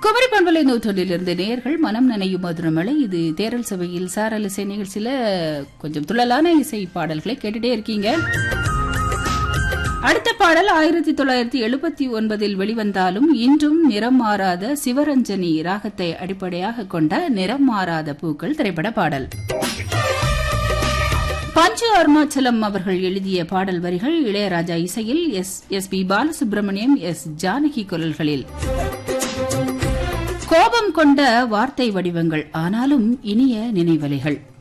குமரி பண்பலை நூற்றொன்றிலிருந்து நேர்கள் மனம் நனையும் மதுரமலை இது தேரல் சபையில் சாரல் இசை நிகழ்ச்சியில கொஞ்சம் துள்ளலான இசை பாடல்களை கேட்டுட்டே இருக்கீங்க அடுத்த பாடல் ஆயிரத்தி தொள்ளாயிரத்தி எழுபத்தி ஒன்பதில் வெளிவந்தாலும் இன்றும் நிறம் மாறாத சிவரஞ்சனி ராகத்தை அடிப்படையாக கொண்ட நிறம் மாறாத பூக்கள் திரைப்பட பாடல் பஞ்சு அருணாச்சலம் அவர்கள் எழுதிய பாடல் வரிகள் இளையராஜா இசையில் S S P Balasubrahmanyam S Janaki குரல்களில் கோபம் கொண்ட வார்த்தை வடிவங்கள் ஆனாலும் இனிய நினைவலைகள்